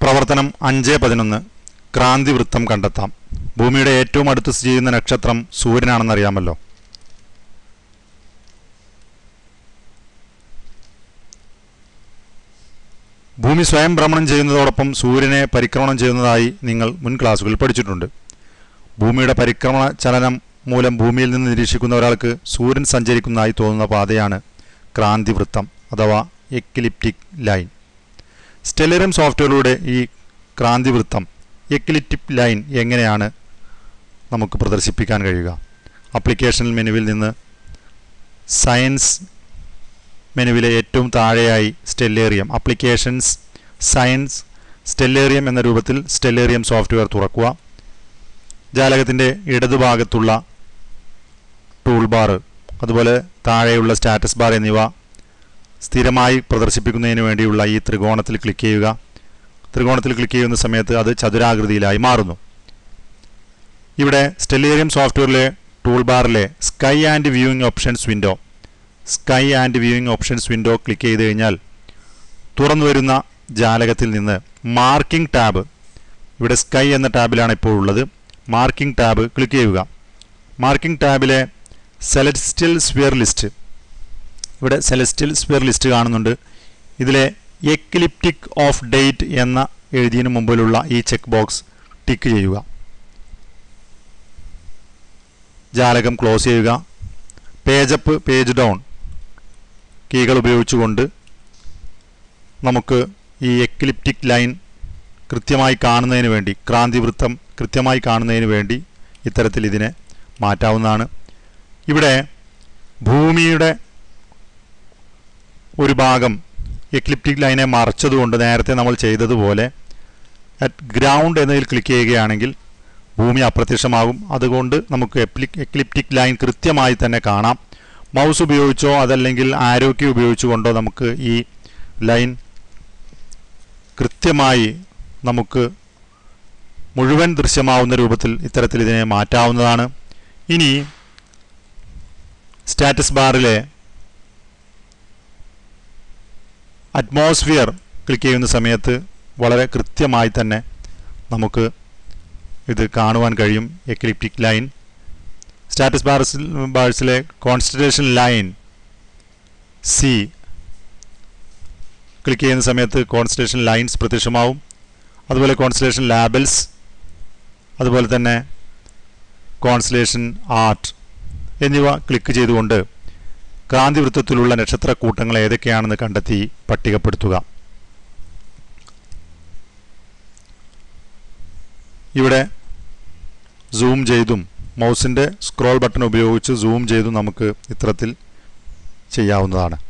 പ്രവർത്തനം അഞ്ച് പതിനൊന്ന് ക്രാന്തിവൃത്തം കണ്ടെത്താം ഭൂമിയുടെ ഏറ്റവും അടുത്ത് സ്ഥിതി ചെയ്യുന്ന നക്ഷത്രം സൂര്യനാണെന്നറിയാമല്ലോ ഭൂമി സ്വയം ഭ്രമണം ചെയ്യുന്നതോടൊപ്പം സൂര്യനെ പരിക്രമണം ചെയ്യുന്നതായി നിങ്ങൾ മുൻ ക്ലാസ്സുകളിൽ പഠിച്ചിട്ടുണ്ട് ഭൂമിയുടെ പരിക്രമണ ചലനം മൂലം ഭൂമിയിൽ നിന്ന് നിരീക്ഷിക്കുന്ന ഒരാൾക്ക് സൂര്യൻ സഞ്ചരിക്കുന്നതായി തോന്നുന്ന പാതയാണ് ക്രാന്തിവൃത്തം അഥവാ എക്ലിപ്റ്റിക് ലൈൻ സ്റ്റെല്ലറിയം സോഫ്റ്റ്വെയറിലൂടെ ഈ ക്രാന്തിവൃത്തം എക്ലിപ്റ്റിക് ലൈൻ എങ്ങനെയാണ് നമുക്ക് പ്രദർശിപ്പിക്കാൻ കഴിയുക അപ്ലിക്കേഷൻ മെനുവിൽ നിന്ന് സയൻസ് മെനുവിലെ ഏറ്റവും താഴെയായി സ്റ്റെല്ലേറിയം അപ്ലിക്കേഷൻസ് സയൻസ് സ്റ്റെല്ലേറിയം എന്ന രൂപത്തിൽ സ്റ്റെല്ലേറിയം സോഫ്റ്റ്വെയർ തുറക്കുക ജാലകത്തിൻ്റെ ഇടതുഭാഗത്തുള്ള ടൂൾ ബാർ അതുപോലെ താഴെയുള്ള സ്റ്റാറ്റസ് ബാർ എന്നിവ സ്ഥിരമായി പ്രദർശിപ്പിക്കുന്നതിന് വേണ്ടിയുള്ള ഈ ത്രികോണത്തിൽ ക്ലിക്ക് ചെയ്യുക ത്രികോണത്തിൽ ക്ലിക്ക് ചെയ്യുന്ന സമയത്ത് അത് ചതുരാകൃതിയിലായി മാറുന്നു ഇവിടെ സ്റ്റെല്ലേറിയം സോഫ്റ്റ്വെയറിലെ ടൂൾ ബാറിലെ sky and viewing options window sky and viewing options window click ചെയ്ത് കഴിഞ്ഞാൽ തുറന്നു വരുന്ന ജാലകത്തിൽ നിന്ന് മാർക്കിംഗ് ടാബ് ഇവിടെ സ്കൈ എന്ന ടാബിലാണ് ഇപ്പോൾ ഉള്ളത് മാർക്കിംഗ് ടാബ് ക്ലിക്ക് ചെയ്യുക മാർക്കിംഗ് ടാബിലെ സെലസ്റ്റിയൽ സ്ഫിയർ ലിസ്റ്റ് ഇവിടെ സെലസ്റ്റിയൽ സ്ഫിയർ ലിസ്റ്റ് കാണുന്നുണ്ട് ഇതിലെ എക്ലിപ്റ്റിക് ഓഫ് ഡേറ്റ് എന്ന എഴുതിയതിനു മുമ്പിലുള്ള ഈ ചെക്ക് ബോക്സ് ടിക്ക് ചെയ്യുക ജാലകം ക്ലോസ് ചെയ്യുക പേജ് അപ്പ് പേജ് ഡൗൺ കീകൾ ഉപയോഗിച്ചുകൊണ്ട് നമുക്ക് ഈ എക്ലിപ്റ്റിക് ലൈൻ കൃത്യമായി കാണുന്നതിന് വേണ്ടി ക്രാന്തിവൃത്തം കൃത്യമായി കാണുന്നതിന് വേണ്ടി ഇത്തരത്തിൽ ഇതിനെ മാറ്റാവുന്നതാണ് ഇവിടെ ഭൂമിയുടെ ഒരു ഭാഗം എക്ലിപ്റ്റിക് ലൈനെ മറച്ചതുകൊണ്ട് നേരത്തെ നമ്മൾ ചെയ്തതുപോലെ അറ്റ് ഗ്രൗണ്ട് എന്നതിൽ ക്ലിക്ക് ചെയ്യുകയാണെങ്കിൽ ഭൂമി അപ്രത്യക്ഷമാകും അതുകൊണ്ട് നമുക്ക് എപ്ലി എക്ലിപ്റ്റിക് ലൈൻ കൃത്യമായി തന്നെ കാണാം മൗസ് ഉപയോഗിച്ചോ അതല്ലെങ്കിൽ ആരോഗ്യം ഉപയോഗിച്ചുകൊണ്ടോ നമുക്ക് ഈ ലൈൻ കൃത്യമായി നമുക്ക് മുഴുവൻ ദൃശ്യമാവുന്ന രൂപത്തിൽ ഇത്തരത്തിൽ ഇതിനെ മാറ്റാവുന്നതാണ് ഇനി സ്റ്റാറ്റസ് ബാറിലെ അറ്റ്മോസ്ഫിയർ ക്ലിക്ക് ചെയ്യുന്ന സമയത്ത് വളരെ കൃത്യമായി തന്നെ നമുക്ക് ഇത് കാണുവാൻ കഴിയും എക്ലിപ്റ്റിക് ലൈൻ സ്റ്റാറ്റസ് ബാർസിൽ ബാർസിലെ കോൺസ്റ്റലേഷൻ ലൈൻ സി ക്ലിക്ക് ചെയ്യുന്ന സമയത്ത് കോൺസ്റ്റലേഷൻ ലൈൻസ് പ്രത്യക്ഷമാവും അതുപോലെ കോൺസ്റ്റലേഷൻ ലാബൽസ് അതുപോലെ തന്നെ കോൺസ്റ്റലേഷൻ ആർട്ട് എന്നിവ ക്ലിക്ക് ചെയ്തുകൊണ്ട് ക്രാന്തിവൃത്തത്തിലുള്ള നക്ഷത്രക്കൂട്ടങ്ങൾ ഏതൊക്കെയാണെന്ന് കണ്ടെത്തി പട്ടികപ്പെടുത്തുക ഇവിടെ സൂം ചെയ്തും മൗസിൻ്റെ സ്ക്രോൾ ബട്ടൺ ഉപയോഗിച്ച് സൂം ചെയ്തും നമുക്ക് ഇത്തരത്തിൽ ചെയ്യാവുന്നതാണ്